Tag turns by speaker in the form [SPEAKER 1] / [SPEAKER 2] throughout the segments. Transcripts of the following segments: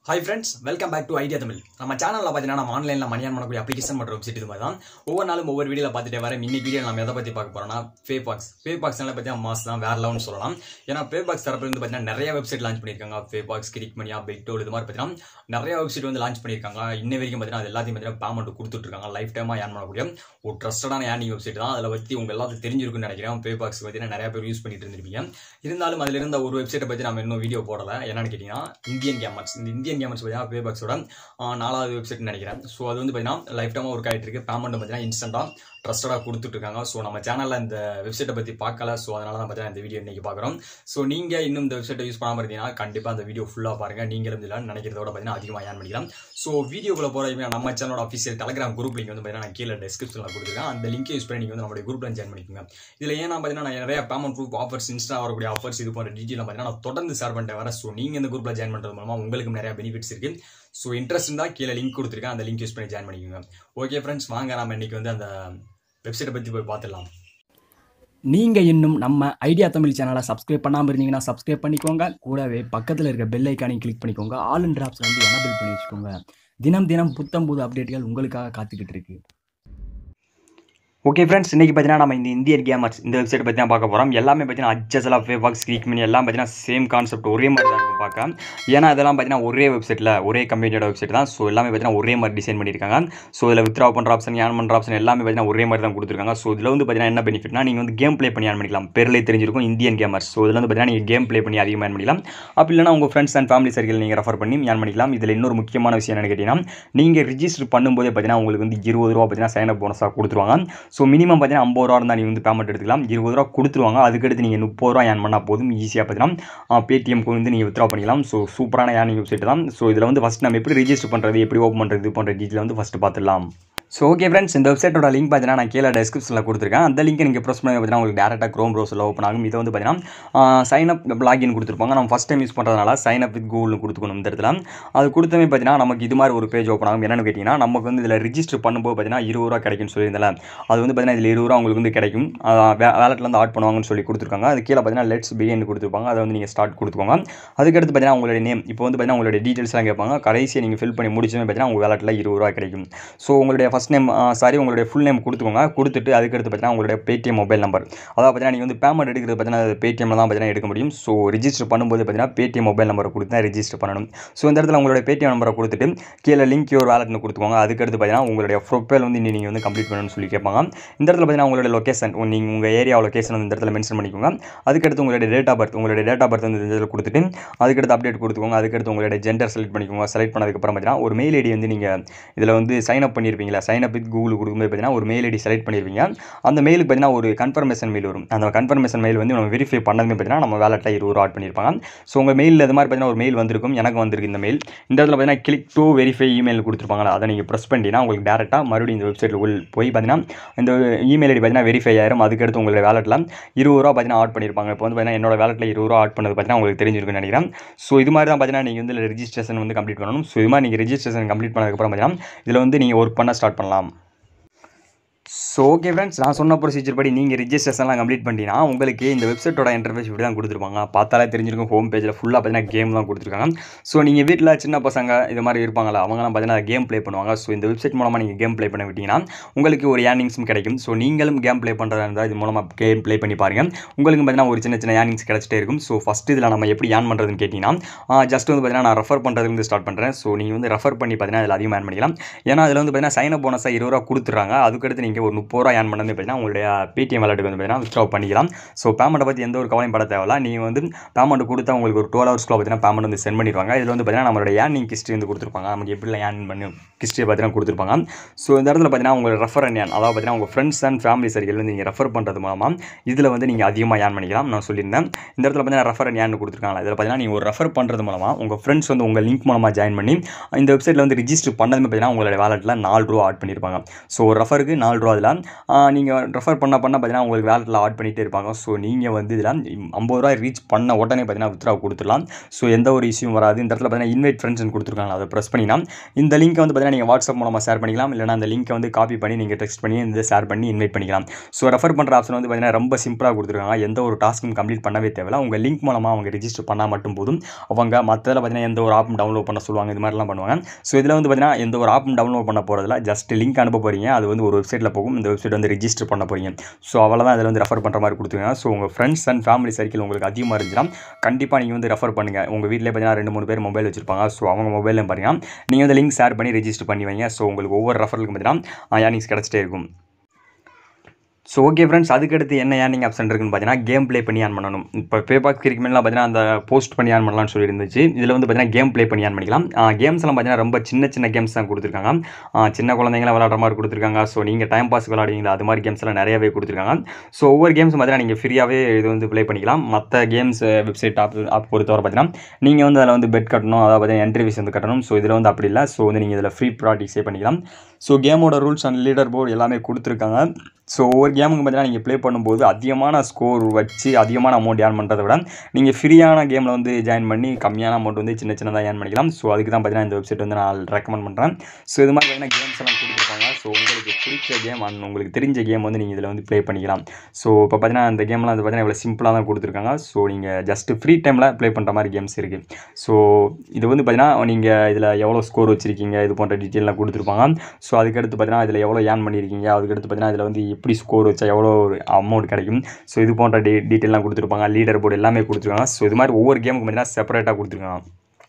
[SPEAKER 1] hi friends welcome back to idea Tamil நம்ம சேனலில் பார்த்தீங்கன்னா நம்ம ஆன்லைனில் மணியான் பண்ணக்கூடிய அப்ளிகேஷன் மற்றும் வெப்சைட் இது மாதிரி தான் ஒவ்வொரு நாளும் ஒவ்வொரு வீடியோவில் பார்த்துட்டே வரேன் இன்னைக்கு வீடியோ நம்ம எதை பற்றி பார்க்க போறோம்னா பே பாக்ஸ் பே பாக்ஸ்னால பார்த்தீங்கன்னா மாஸ் தான் வேற லெவல்னு சொல்லலாம் ஏன்னா பே பாக்ஸ் தரப்புல இருந்து பார்த்தீங்கன்னா நிறைய வெப்சைட் லான்ச் பண்ணியிருக்காங்க பே பாக்ஸ் கிரிக் மணியா பெட்டோல் இது மாதிரி பார்த்தீங்கன்னா நிறைய வெப்சைட் வந்து லான்ச் பண்ணியிருக்காங்க இன்ன வரைக்கும் பார்த்தீங்கன்னா அது எல்லாத்தையும் பார்த்தீங்கன்னா பேமெண்ட் கொடுத்துட்டு இருக்காங்க லைஃப் டைமாக ஏன் பண்ணக்கூடிய ஒரு ட்ரஸ்டடான ஏர்னிங் வெப்சைட் தான் அதில் பற்றி உங்க எல்லாத்துக்கும் தெரிஞ்சிருக்குன்னு நினைக்கிறேன் பே பாக்ஸ் பார்த்தீங்கன்னா நிறைய பேர் யூஸ் பண்ணிட்டு இருந்திருப்பீங்க இருந்தாலும் அதில் இருந்த ஒரு வெப்சைட்டை பற்றி நம்ம இன்னும் வீடியோ போடல என்னன்னு கேட்டிங்கன்னா இந்தியன் கேமர்ஸ் இந்த இந்தியன் கேமர்ஸ் பார்த்தீங்கன்னா பே பாக்ஸோட நாலாவது வெப்சைட் நினைக்கிறேன் ஸோ அது வந்து பார்த்தீங்கன்னா லைஃப் டைமாக ஒர்க் ஆகிட்டு இருக்கு பேமெண்ட் பார்த்தீங்கன்னா இன்ஸ்டன்ட்டாக ட்ரஸ்டடாக கொடுத்துட்டு இருக்காங்க ஸோ நம்ம சேனலில் இந்த வெப்சைட்டை பற்றி பார்க்கல ஸோ அதனால தான் பார்த்தீங்கன்னா இந்த வீடியோ இன்னைக்கு பார்க்குறோம் ஸோ நீங்கள் இன்னும் இந்த வெப்சைட்டை யூஸ் பண்ணாமல் இருந்தீங்கன்னா கண்டிப்பாக அந்த வீடியோ ஃபுல்லாக பாருங்க நீங்களும் இதில் நினைக்கிறதோட பார்த்தீங்கன்னா அதிகமாக ஏன் பண்ணிக்கலாம் ஸோ வீடியோக்குள்ள போகிற நம்ம சேனலோட அஃபிஷியல் டெலிகிராம் குரூப் லிங்க் வந்து பார்த்தீங்கன்னா நான் கீழே டிஸ்கிரிப்ஷனில் கொடுத்துருக்கேன் அந்த லிங்க் யூஸ் பண்ணி நீங்கள் வந்து நம்மளுடைய குரூப்பில் ஜாயின் பண்ணிக்கோங்க இதில் ஏன்னா பார்த்தீங்கன்னா நான் நிறைய பேமெண்ட் குரூப் ஆஃபர்ஸ் இன்ஸ்டா வரக்கூடிய ஆஃபர்ஸ் இது போன்ற டீட்டெயில் பார்த்தீங்கன்னா நான் தொடர்ந்து ஷேர் பண்ணிட்டு வரேன் ஸோ நீங்கள் இந்த குரூப்பில் ஜாயின் பண்ணுறது மூலமாக உங்களுக்கு நிறைய பெனிஃபிட்ஸ் இருக்கு ஸோ இன்ட்ரெஸ்ட் இருந்தால் கீழே லிங்க் கொடுத்துருக்கேன் அந்த லிங்க் யூஸ் பண்ணி ஜாயின் பண்ணிக்கோங்க ஓகே ஃப்ரெண்ட்ஸ் வாங்க நம்ம இன்னைக்கு வந்து அந்த வெப்சைட்டை பற்றி போய் பார்த்துடலாம்
[SPEAKER 2] நீங்கள் இன்னும் நம்ம ஐடியா தமிழ் சேனலை சப்ஸ்கிரைப் பண்ணாமல் இருந்தீங்கன்னா சப்ஸ்கிரைப் பண்ணிக்கோங்க கூடவே பக்கத்தில் இருக்க பெல் ஐக்கானையும் கிளிக் பண்ணிக்கோங்க ஆல் அண்ட் ஆப்ஷன் வந்து எனபிள் பண்ணி வச்சுக்கோங்க தினம் தினம் புத்தம் புது அப்டேட்டுகள் உங்களுக்காக காத்துக்கிட்டு இருக்கு
[SPEAKER 3] ஓகே ஃப்ரெண்ட்ஸ் இன்றைக்கி பார்த்தீங்கன்னா நம்ம இந்த இந்தியன் கேமர்ஸ் இந்த வெப்சைட் பற்றி தான் பார்க்க போகிறோம் எல்லாமே பார்த்தீங்கன்னா அட்ஜஸ்டலாக ஃபே பாக்ஸ் கிளிக் பண்ணி எல்லாம் பார்த்தீங்கன்னா சேம் கான்செப்ட் ஒரே மாதிரி தான் இருக்கும் பார்க்க ஏன்னா அதெல்லாம் பார்த்தீங்கன்னா ஒரே வெப்சைட்டில் ஒரே கம்பெனியோட வெப்சைட் தான் ஸோ எல்லாமே பார்த்தீங்கன்னா ஒரே மாதிரி டிசைன் பண்ணியிருக்காங்க ஸோ இதில் வித்ரா பண்ணுற ஆப்ஷன் ஏன் பண்ணுற ஆப்ஷன் எல்லாமே பார்த்தீங்கன்னா ஒரே மாதிரி தான் கொடுத்துருக்காங்க ஸோ இதில் வந்து பார்த்தீங்கன்னா என்ன பெனிஃபிட்னா நீங்கள் வந்து கேம் ப்ளே பண்ணி ஆன் பண்ணிக்கலாம் பேர்லேயே தெரிஞ்சிருக்கும் இந்தியன் கேமர்ஸ் ஸோ இதில் வந்து பார்த்தீங்கன்னா நீங்கள் கேம் ப்ளே பண்ணி அதிகமாக ஆன் பண்ணிக்கலாம் அப்படி இல்லைனா உங்கள் ஃப்ரெண்ட்ஸ் அண்ட் ஃபேமிலி சர்க்கிள் நீங்கள் ரெஃபர் பண்ணி ஆன் பண்ணிக்கலாம் இதில் இன்னொரு முக்கியமான விஷயம் என்னன்னு கேட்டிங்கன்னா நீங்கள் ரிஜிஸ்டர் பண்ணும்போதே பார்த்தீங்கன்னா உங்களுக்கு வந்து இருபது ரூபா பார்த்தீங்கன்னா சைன் அப் போனஸாக கொடுத்துருவாங்க ஸோ மினிமம் பார்த்தீங்கன்னா ஐம்பது ரூபா இருந்தால் நீங்கள் வந்து பேமெண்ட் எடுத்துக்கலாம் இருபது ரூபா கொடுத்துருவாங்க அதுக்கடுத்து நீங்கள் முப்பது ரூபா ஏன் பண்ணால் போதும் ஈஸியாக பார்த்தீங்கன்னா பேடிஎம்க்கு வந்து நீங்கள் வித்ரா பண்ணிக்கலாம் ஸோ சூப்பரான ஏர்னிங் வெப்சைட் தான் ஸோ இதில் வந்து ஃபஸ்ட் நம்ம எப்படி ரிஜிஸ்டர் பண்ணுறது எப்படி ஓப்பன் பண்ணுறது இது போன்ற டீட்டெயில் வந்து ஃபஸ்ட்டு பார்த்துடலாம் ஸோ ஓகே ஃப்ரெண்ட்ஸ் இந்த வெப்சைட்டோட லிங்க் பார்த்தீங்கன்னா நான் கீழே டிஸ்கிரிப்ஷனில் கொடுத்துருக்கேன் அந்த லிங்க் நீங்கள் ப்ரெஸ் பண்ணி பார்த்தீங்கன்னா உங்களுக்கு டேரெக்டாக க்ரோம் ப்ரௌசரில் ஓப்பன் ஆகும் இதை வந்து பார்த்தீங்கன்னா சைன் அப் லாகின் கொடுத்துருப்பாங்க நம்ம ஃபஸ்ட் டைம் யூஸ் பண்ணுறதுனால சைன் அப் வித் கூகுள்னு கொடுத்துக்கணும் இந்த இடத்துல அது கொடுத்தமே பார்த்தீங்கன்னா நமக்கு இது மாதிரி ஒரு பேஜ் ஓப்பன் ஆகும் என்னென்னு கேட்டிங்கன்னா நமக்கு வந்து இதில் ரிஜிஸ்டர் பண்ணும்போது பார்த்தீங்கன்னா இருபது ரூபா கிடைக்கும்னு சொல்லியிருந்தல அது வந்து பார்த்தீங்கன்னா இதில் இருபது ரூபா உங்களுக்கு வந்து கிடைக்கும் வேலட்டில் வந்து ஆட் பண்ணுவாங்கன்னு சொல்லி கொடுத்துருக்காங்க அது கீழே பார்த்தீங்கன்னா லெட்ஸ் பிகின் கொடுத்துருப்பாங்க அதை வந்து நீங்கள் ஸ்டார்ட் கொடுத்துக்கோங்க அதுக்கடுத்து பார்த்தீங்கன்னா உங்களுடைய நேம் இப்போ வந்து பார்த்தீங்கன்னா உங்களுடைய டீட்டெயில்ஸ்லாம் கேட்பாங்க கடைசியை நீங்கள் ஃபில் பண்ணி முடிச்சமே பார்த்தீங்கன்னா உங்கள் வேலட்டில் இருபது ரூபா கிடைக்கும் ஸோ உங்களுடைய ஃபஸ்ட் நேம் சாரி உங்களுடைய ஃபுல் நேம் கொடுத்துக்கோங்க கொடுத்துட்டு அதுக்கடுத்து பார்த்தீங்கன்னா உங்களுடைய பேடிஎம் மொபைல் நம்பர் அதாவது பார்த்தீங்கன்னா நீங்கள் வந்து பேமெண்ட் எடுக்கிறது பார்த்தீங்கன்னா பேடிஎம்ல தான் பார்த்தீங்கன்னா எடுக்க முடியும் ஸோ ரிஜிஸ்டர் பண்ணும்போது பார்த்தீங்கன்னா பேடிஎம் மொபைல் நம்பரை கொடுத்து தான் ரிஜிஸ்டர் பண்ணணும் ஸோ இந்த இடத்துல உங்களுடைய பேடிஎம் நம்பரை கொடுத்துட்டு கீழே லிங்க் யோர் வேலட்னு கொடுத்துக்கோங்க அதுக்கடுத்து பார்த்தீங்கன்னா உங்களுடைய ப்ரொஃபைல் வந்து நீங்கள் வந்து கம்ப்ளீட் பண்ணணும்னு சொல்லி கேட்பாங்க இந்த இடத்துல பார்த்தீங்கன்னா உங்களுடைய லொக்கேஷன் நீங்கள் உங்கள் ஏரியா லொக்கேஷன் வந்து இந்த இடத்துல மென்ஷன் பண்ணிக்கோங்க அதுக்கடுத்து உங்களுடைய டேட் ஆஃப் பர்த் உங்களுடைய டேட் ஆஃப் பர்த் வந்து இந்த இடத்துல கொடுத்துட்டு அதுக்கடுத்து அப்டேட் கொடுத்துக்கோங்க அதுக்கடுத்து உங்களுடைய ஜெண்டர் செலக்ட் பண்ணிக்கோங்க செலக்ட் பண்ணதுக்கப்புறம் பார்த்தீங்கன்னா ஒரு மெயில் ஐடி வந்து நீங்கள் இதில் வந்து சைன் அப் பண்ணியிருப்பீங்களா சைன் அப் வித் கூகுள் கொடுக்கும்போது பார்த்தீங்கன்னா ஒரு மெயில் ஐடி செலக்ட் பண்ணியிருப்பீங்க அந்த மெயிலுக்கு பார்த்தீங்கன்னா ஒரு கன்ஃபர்மேஷன் மெயில் வரும் அந்த கன்ஃபர்மேஷன் மெயில் வந்து நம்ம வெரிஃபை பண்ணதுமே பார்த்தீங்கன்னா நம்ம வேலட்டில் இருபது ரூபா ஆட் பண்ணியிருப்பாங்க ஸோ உங்கள் மெயிலில் இது மாதிரி பார்த்தீங்கன்னா ஒரு மெயில் வந்திருக்கும் எனக்கு வந்திருக்கு இந்த மெயில் இந்த இடத்துல பார்த்தீங்கன்னா கிளிக் டு வெரிஃபை இமெயில் கொடுத்துருப்பாங்களா அதை நீங்கள் ப்ரெஸ் பண்ணிட்டீங்கன்னா உங்களுக்கு டேரெக்டாக மறுபடியும் இந்த வெப்சைட்டில் உள் போய் பார்த்தீங்கன்னா இந்த இமெயில் ஐடி பார்த்தீங்கன்னா வெரிஃபை ஆயிரும் அதுக்கடுத்து உங்களுடைய வேலட்டில் இருபது ரூபா பார்த்தீங்கன்னா ஆட் பண்ணியிருப்பாங்க இப்போ வந்து பார்த்தீங்கன்னா என்னோட வேலட்டில் இருபது ரூபா ஆட் பண்ணது பார்த்தீங்கன்னா உங்களுக்கு தெரிஞ்சிருக்குன்னு நினைக்கிறேன் ஸோ இது மாதிரி தான் பார்த்தீங்கன்னா நீங்கள் வந்து ரெஜிஸ்ட்ரேஷன் வந்து கம்ப்ளீட் பண்ணணும் ஸோ இது மாதிரி நீங்கள் ரெஜிஸ்ட்ரேஷன் கம்ப்ளீட் பண்ணதுக்கப்புறம் பார்த்தீங்கன்னா இதில் வந்து நீங்கள் ஒர்க் பண்ண ஸ்டார்ட் பண்ணலாம் ஸோ ஓகே ஃப்ரெண்ட்ஸ் நான் சொன்ன ப்ரொசீஜர் படி நீங்கள் ரிஜிஸ்ட்ரேஷன்லாம் கம்ப்ளீட் பண்ணிட்டீங்கன்னா உங்களுக்கு இந்த வெப்சைட்டோட இன்டர்ஃபேஸ் இப்படி தான் கொடுத்துருப்பாங்க பார்த்தாலே தெரிஞ்சிருக்கும் ஹோம் பேஜில் ஃபுல்லாக பார்த்தீங்கன்னா கேம் தான் கொடுத்துருக்காங்க ஸோ நீங்கள் வீட்டில் சின்ன பசங்க இது மாதிரி இருப்பாங்களா அவங்கலாம் பார்த்தீங்கன்னா கேம் ப்ளே பண்ணுவாங்க ஸோ இந்த வெப்சைட் மூலமாக நீங்கள் கேம் ப்ளே பண்ண விட்டிங்கன்னா உங்களுக்கு ஒரு ஏர்னிங்ஸும் கிடைக்கும் ஸோ நீங்களும் கேம் ப்ளே பண்ணுறதா இருந்தால் இது மூலமாக கேம் ப்ளே பண்ணி பாருங்கள் உங்களுக்கு பார்த்தீங்கன்னா ஒரு சின்ன சின்ன ஏர்னிங்ஸ் கிடச்சிட்டே இருக்கும் ஸோ ஃபஸ்ட் இதில் நம்ம எப்படி ஏர்ன் பண்ணுறதுன்னு கேட்டிங்கன்னா ஜஸ்ட் வந்து பார்த்தீங்கன்னா நான் ரெஃபர் பண்ணுறதுலேருந்து ஸ்டார்ட் பண்ணுறேன் ஸோ நீங்கள் வந்து ரெஃபர் பண்ணி பார்த்தீங்கன்னா அதில் அதிகமாக ஏர்ன் பண்ணிக்கலாம் ஏன்னா அதில் வந்து பார்த்தீங்கன்னா சைன் அப் போனஸாக இருபது ரூபா கொடுத்துட்றாங்க அதுக்கடுத்து நீங்கள் ஒரு முப்பது ரூபா ஏர்ன் பண்ணது பார்த்தீங்கன்னா உங்களுடைய பேடிஎம் வாலெட்டுக்கு வந்து பார்த்தீங்கன்னா வித்ட்ரா பண்ணிக்கலாம் ஸோ பேமெண்ட்டை பற்றி எந்த ஒரு கவலையும் பட தேவையில்ல நீங்கள் வந்து பேமெண்ட் கொடுத்தா உங்களுக்கு ஒரு டுவெல் ஹவர்ஸ்க்குள்ள பார்த்தீங்கன்னா பேமெண்ட் வந்து சென்ட் பண்ணிடுவாங்க இதில் வந்து பார்த்தீங்கன்னா நம்மளோட ஏர்னிங் ஹிஸ்ட்ரி வந்து கொடுத்துருப்பாங்க நமக்கு எப்படிலாம் ஏர்ன் பண்ணி ஹிஸ்ட்ரியை பார்த்தீங்கன்னா கொடுத்துருப்பாங்க ஸோ இந்த இடத்துல பார்த்தீங்கன்னா உங்களோட ரெஃபர் அண்ட் ஏன் அதாவது பார்த்தீங்கன்னா உங்கள் ஃப்ரெண்ட்ஸ் அண்ட் ஃபேமிலி சர்க்கிள் வந்து நீங்கள் ரெஃபர் பண்ணுறது மூலமாக இதில் வந்து நீங்கள் அதிகமாக ஏர்ன் பண்ணிக்கலாம் நான் சொல்லியிருந்தேன் இந்த இடத்துல பார்த்தீங்கன்னா ரெஃபர் அண்ட் ஏன் கொடுத்துருக்காங்க இதில் பார்த்தீங்கன்னா நீங்கள் ஒரு ரெஃபர் பண்ணுறது மூலமாக உங்கள் ஃப்ரெண்ட்ஸ் வந்து உங்கள் லிங்க் மூலமாக ஜாயின் பண்ணி இந்த வெப்சைட்டில் வந்து ரிஜிஸ்டர் பண்ணதுமே பார்த்தீங்கன்னா உங்களோட வேலெட்டில் நாலு ரூபா ஆட் பண்ணியிருப்பாங்க ஸோ ஒரு ரெஃபருக்கு நாலு ரூபா ரூபா அதில் நீங்கள் ரெஃபர் பண்ண பண்ண பார்த்தீங்கன்னா உங்களுக்கு வேலெட்டில் ஆட் பண்ணிகிட்டே இருப்பாங்க ஸோ நீங்கள் வந்து இதில் ஐம்பது ரூபா ரீச் பண்ண உடனே பார்த்தீங்கன்னா வித்ரா கொடுத்துடலாம் ஸோ எந்த ஒரு இஷ்யூ வராது இந்த இடத்துல பார்த்தீங்கன்னா இன்வைட் ஃப்ரெண்ட்ஸ்னு கொடுத்துருக்காங்க அதை ப்ரெஸ் பண்ணினா இந்த லிங்க்கை வந்து பார்த்தீங்கன்னா நீங்கள் வாட்ஸ்அப் மூலமாக ஷேர் பண்ணிக்கலாம் இல்லைனா அந்த லிங்க்கை வந்து காப்பி பண்ணி நீங்கள் டெக்ஸ்ட் பண்ணி இந்த ஷேர் பண்ணி இன்வைட் பண்ணிக்கலாம் ஸோ ரெஃபர் பண்ணுற ஆப்ஷன் வந்து பார்த்தீங்கன்னா ரொம்ப சிம்பிளாக கொடுத்துருக்காங்க எந்த ஒரு டாஸ்க்கும் கம்ப்ளீட் பண்ணவே தேவையில்ல உங்கள் லிங்க் மூலமாக அவங்க ரெஜிஸ்டர் பண்ணால் மட்டும் போதும் அவங்க மற்றதில் பார்த்தீங்கன்னா எந்த ஒரு ஆப்பும் டவுன்லோட் பண்ண சொல்லுவாங்க இது மாதிரிலாம் பண்ணுவாங்க ஸோ இதில் வந்து பார்த்தீங்கன்னா எந்த ஒரு ஆப்பும் டவுன்லோட் பண்ண போகிறதில்ல ஜஸ்ட் லிங்க் அனுப்ப போகிறீங்க அது வந்து ஒரு வெப்சைட்டில் போகும் இந்த வெப்சைட் வந்து ரெஜிஸ்டர் பண்ண போகிறீங்க ஸோ அவ்வளோதான் இதில் வந்து ரெஃபர் பண்ணுற மாதிரி கொடுத்துருங்க ஸோ உங்கள் ஃப்ரெண்ட்ஸ் அண்ட் ஃபேமிலி சர்க்கிள் உங்களுக்கு அதிகமாக இருந்துச்சுன்னா கண்டிப்பாக நீங்கள் வந்து ரெஃபர் பண்ணுங்கள் உங்கள் வீட்டில் பார்த்தீங்கன்னா ரெண்டு மூணு பேர் மொபைல் வச்சிருப்பாங்க ஸோ அவங்க மொபைலில் பாருங்க நீங்கள் வந்து லிங்க் ஷேர் பண்ணி ரெஜிஸ்டர் பண்ணி வைங்க ஸோ உங்களுக்கு ஒவ்வொரு ரெஃபரலுக்கும் பார்த்தீங்கன்னா ஏர்னிங்ஸ் கிடச்சிட்டே இருக்கும் ஸோ ஓகே ஃப்ரெண்ட்ஸ் அதுக்கடுத்து என்ன ஏர்னிங் ஆப்ஷன் இருக்குன்னு பார்த்தீங்கன்னா கேம் ப்ளே பண்ணி ஆன் பண்ணணும் இப்போ பேபாக் கிரிக்கெட்லாம் பார்த்தீங்கன்னா அந்த போஸ்ட் பண்ணி ஆன் பண்ணலாம்னு சொல்லி இருந்துச்சு இதில் வந்து பார்த்தீங்கன்னா கேம் ப்ளே பண்ணி ஆன் பண்ணிக்கலாம் கேம்ஸ் எல்லாம் பார்த்தீங்கன்னா ரொம்ப சின்ன சின்ன கேம்ஸ் தான் கொடுத்துருக்காங்க ஆ, சின்ன குழந்தைங்களாம் விளாட்ற மாதிரி கொடுத்துருக்காங்க ஸோ நீங்கள் டைம் பாஸ் விளாடுவீங்களா அது மாதிரி கேம்ஸ் எல்லாம் நிறையவே கொடுத்துருக்காங்க ஸோ ஒவ்வொரு கேம்ஸ் பார்த்தீங்கன்னா நீங்கள் ஃப்ரீயாகவே இது வந்து ப்ளே பண்ணிக்கலாம் மற்ற கேம்ஸ் வெப்சைட் ஆப் ஆப் பொறுத்தவரை பார்த்தீங்கன்னா நீங்கள் வந்து அதில் வந்து பெட் கட்டணும் அதாவது பார்த்தீங்கன்னா என்ட்ரி ஃபீஸ் வந்து கட்டணும் ஸோ இதில் வந்து அப்படி இல்லை ஸோ வந்து நீங்கள் இதில் ஃப்ரீ ப்ராக்டிஸே பண்ணிக்கலாம் ஸோ கேமோட ரூல்ஸ் அண்ட் லீடர் போர்டு எல்லாமே கொடுத்துருக்காங்க ஸோ ஒவ்வொரு கேமுக்கு பார்த்தீங்கன்னா நீங்கள் ப்ளே பண்ணும்போது அதிகமான ஸ்கோர் வச்சு அதிகமான அமௌண்ட் ஏர்ன் பண்ணுறதை விட நீங்கள் ஃப்ரீயான கேமில் வந்து ஜாயின் பண்ணி கம்மியான அமௌண்ட் வந்து சின்ன சின்னதாக ஏர்ன் பண்ணிக்கலாம் ஸோ அதுக்கு தான் பார்த்தீங்கன்னா இந்த வெப்சைட் வந்து நான் ரெக்கமெண்ட் பண்ணுறேன் ஸோ இது மாதிரி பார்த்தீங்கன்னா கேம்ஸ் எல்லாம் கொடுத்துருப்பாங்க ஸோ உங்களுக்கு பிடிச்ச கேம் அண்ட் உங்களுக்கு தெரிஞ்ச கேம் வந்து நீங்கள் இதில் வந்து ப்ளே பண்ணிக்கலாம் ஸோ இப்போ பார்த்தீங்கன்னா இந்த கேம்லாம் வந்து பார்த்தீங்கன்னா இவ்வளோ சிம்பிளாக தான் கொடுத்துருக்காங்க ஸோ நீங்கள் ஜஸ்ட் ஃப்ரீ டைமில் ப்ளே பண்ணுற மாதிரி கேம்ஸ் இருக்குது ஸோ இது வந்து பார்த்தீங்கன்னா நீங்கள் இதில் எவ்வளோ ஸ்கோர் வச்சுருக்கீங்க இது போன்ற டீட்டெயிலாம் கொடுத்துருப்பாங்க ஸோ அதுக்கடுத்து பார்த்தீங்கன்னா இதில் எவ்வளோ ஏர்ன் பண்ணியிருக்கீங்க அதுக்கடுத்து பார்த்தீங்கன்னா இதில் வந்து எப்படி ஸ்கோர் வச்சா எவ்வளோ அமௌண்ட் கிடைக்கும் ஸோ இது போன்ற டீ டீட்டெயிலாம் கொடுத்துருப்பாங்க லீடர் போர்டு எல்லாமே கொடுத்துருக்காங்க ஸோ இது மாதிரி ஒவ்வொரு கேமுக்கு பார்த்தீங்கன்னா செப்பரேட்டாக கொடுத்துருக்காங்க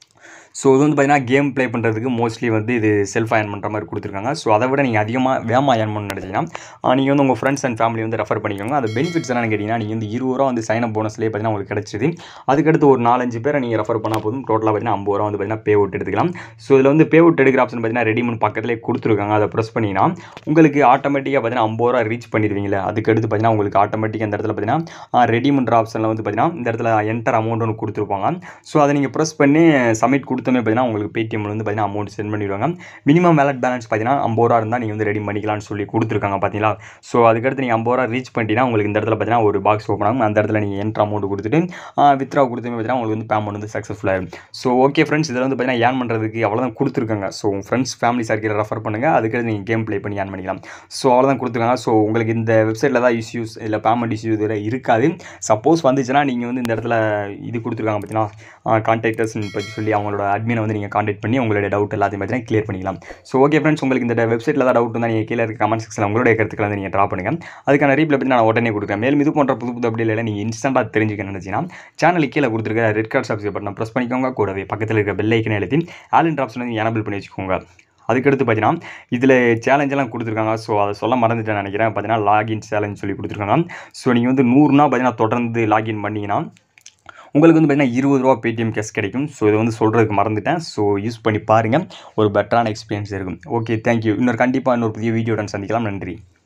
[SPEAKER 3] ஸோ இது வந்து பார்த்தீங்கன்னா கேம் ப்ளே பண்ணுறதுக்கு மோஸ்ட்லி வந்து இது செல்ஃப் அயன் பண்ணுற மாதிரி கொடுத்துருக்காங்க ஸோ அதை விட நீங்கள் அதிகமாக வேகமாக அயன் பண்ணணும்னு நினச்சிங்கன்னா நீங்கள் வந்து உங்கள் ஃப்ரெண்ட்ஸ் அண்ட் ஃபேமிலி வந்து ரெஃபர் பண்ணிக்கோங்க அது பெனிஃபிட்ஸ் என்னன்னு கேட்டிங்கன்னா நீங்கள் வந்து இருபது ரூபா வந்து சைன் அப் போனஸ்லேயே பார்த்தீங்கன்னா உங்களுக்கு கிடச்சிது அதுக்கடுத்து ஒரு நாலஞ்சு பேரை நீங்கள் ரெஃபர் பண்ணால் போதும் டோட்டலாக பார்த்தீங்கன்னா ஐம்பது ரூபா வந்து பார்த்தீங்கன்னா பே அவுட் எடுத்துக்கலாம் ஸோ இதில் வந்து பே அவுட் எடுக்கிற ஆப்ஷன் பார்த்தீங்கன்னா ரெடிமன் பக்கத்துலேயே கொடுத்துருக்காங்க அதை ப்ரெஸ் பண்ணிங்கன்னா உங்களுக்கு ஆட்டோமேட்டிக்காக பார்த்தீங்கன்னா ஐம்பது ரூபா ரீச் பண்ணிடுவீங்களே அதுக்கடுத்து பார்த்தீங்கன்னா உங்களுக்கு ஆட்டோமேட்டிக்காக இந்த இடத்துல பார்த்தீங்கன்னா ரெடிமன்ற ஆப்ஷனில் வந்து பார்த்தீங்கன்னா இந்த இடத்துல என்டர் அமௌண்ட் ஒன்று கொடுத்துருப்பாங்க ஸோ அதை நீங்கள் ப்ரெஸ் பண்ணி சப்மிட் கொடுத்தமே பார்த்தீங்கன்னா உங்களுக்கு பேடிஎம்ல வந்து பார்த்தீங்கன்னா அமௌண்ட் சென்ட் பண்ணிடுவாங்க மினிமம் வேலட் பேலன்ஸ் பார்த்தீங்கன்னா ஐம்பது ரூபா இருந்தால் நீங்கள் வந்து ரெடி பண்ணிக்கலாம்னு சொல்லி கொடுத்துருக்காங்க பார்த்தீங்களா ஸோ அதுக்கடுத்து நீங்கள் ஐம்பது ரூபா ரீச் பண்ணிட்டீங்கன்னா உங்களுக்கு இந்த இடத்துல பார்த்தீங்கன்னா ஒரு பாக்ஸ் ஓப்பன் ஆகும் அந்த இடத்துல நீங்கள் என்ட்ரு அமௌண்ட் கொடுத்துட்டு வித்ரா கொடுத்தமே பார்த்தீங்கன்னா உங்களுக்கு வந்து பேமெண்ட் வந்து சக்ஸஸ்ஃபுல் ஆகும் ஸோ ஓகே ஃப்ரெண்ட்ஸ் இதில் வந்து பார்த்தீங்கன்னா ஏர்ன் பண்ணுறதுக்கு அவ்வளோதான் கொடுத்துருக்காங்க ஸோ உங்கள் ஃப்ரெண்ட்ஸ் ஃபேமிலி சர்க்கிள் ரெஃபர் பண்ணுங்கள் அதுக்கடுத்து நீங்கள் கேம் ப்ளே பண்ணி ஏர்ன் பண்ணிக்கலாம் ஸோ அவ்வளோதான் கொடுத்துருக்காங்க ஸோ உங்களுக்கு இந்த வெப்சைட்டில் தான் இஷ்யூஸ் இல்லை பேமெண்ட் இஷ்யூ இதில் இருக்காது சப்போஸ் வந்துச்சுன்னா நீங்கள் வந்து இந்த இடத்துல இது கொடுத்துருக்காங்க பார்த்தீங்கன்னா கான்டாக்டர்ஸ் பற்றி சொல்லி அவங்களோட அட்மினை வந்து நீங்கள் கான்டாக்ட் பண்ணி உங்களுடைய டவுட் எல்லாத்தையும் பார்த்தீங்கன்னா கிளியர் பண்ணிக்கலாம் ஸோ ஓகே ஃப்ரெண்ட்ஸ் உங்களுக்கு இந்த வெப்சைட்டில் தான் டவுட் இருந்தால் நீங்கள் கீழே இருக்க கமெண்ட் செக்ஷனில் உங்களுடைய கருத்துக்களை வந்து நீங்கள் ட்ரா பண்ணுங்கள் அதுக்கான ரீப்ளை பற்றி நான் உடனே கொடுக்குறேன் மேலும் இது போன்ற புது புது அப்டேட் நீங்கள் இன்ஸ்டன்ட்டாக தெரிஞ்சுக்க நினச்சிங்கன்னா சேனலுக்கு கீழே கொடுத்துருக்க red card subscribe button press பண்ணிக்கோங்க கூடவே பக்கத்தில் இருக்க பெல் ஐக்கனை எழுதி ஆல் இன் ஆப்ஷன் வந்து எனபிள் பண்ணி வச்சுக்கோங்க அதுக்கடுத்து பார்த்தீங்கன்னா இதில் சேலஞ்செல்லாம் கொடுத்துருக்காங்க ஸோ அதை சொல்ல மறந்துட்டேன் நினைக்கிறேன் பார்த்தீங்கன்னா லாகின் சேலஞ்ச் சொல்லி கொடுத்துருக்காங்க ஸோ நீங்கள் வந்து நூறுனா பார்த்தீங்கன்னா தொடர்ந்து லாகின் பண்ணிங்கன்னா உங்களுக்கு வந்து பார்த்தீங்கன்னா இருபது ரூபா பேடிஎம் கேஷ் கிடைக்கும் ஸோ இதை வந்து சொல்கிறதுக்கு மறந்துட்டேன் ஸோ யூஸ் பண்ணி பாருங்கள் ஒரு பெட்டரான எக்ஸ்பீரியன்ஸ் இருக்கும் ஓகே தேங்க்யூ இன்னொரு கண்டிப்பாக இன்னொரு புதிய வீடியோடன் சந்திக்கலாம் நன்றி